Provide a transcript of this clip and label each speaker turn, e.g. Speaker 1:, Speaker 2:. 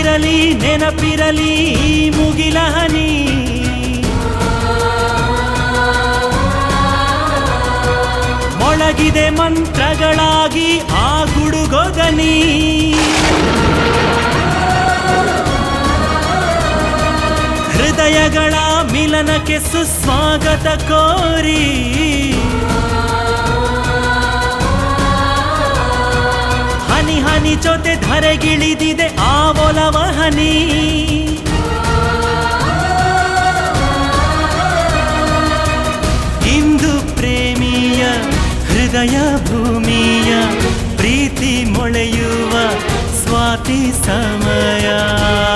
Speaker 1: ನೆನಪಿರಲಿ ನೆನಪಿರಲಿ ಈ ಮುಗಿಲ ಹನಿ ಮೊಳಗಿದೆ ಮಂತ್ರಗಳಾಗಿ ಆ ಗುಡುಗೊದನಿ ಹೃದಯಗಳ ಮಿಲನಕ್ಕೆ ಸುಸ್ವಾಗತ ಕೋರಿ ಹನಿ ಹನಿ ಜೊತೆ ಧರೆಗಿಳಿದಿದೆ ಆ ಒಲವ ಹನಿ ಇಂದು ಪ್ರೇಮಿಯ ಹೃದಯ ಭೂಮಿಯ ಪ್ರೀತಿ ಮೊಳೆಯುವ ಸ್ವಾತಿ ಸಮಯ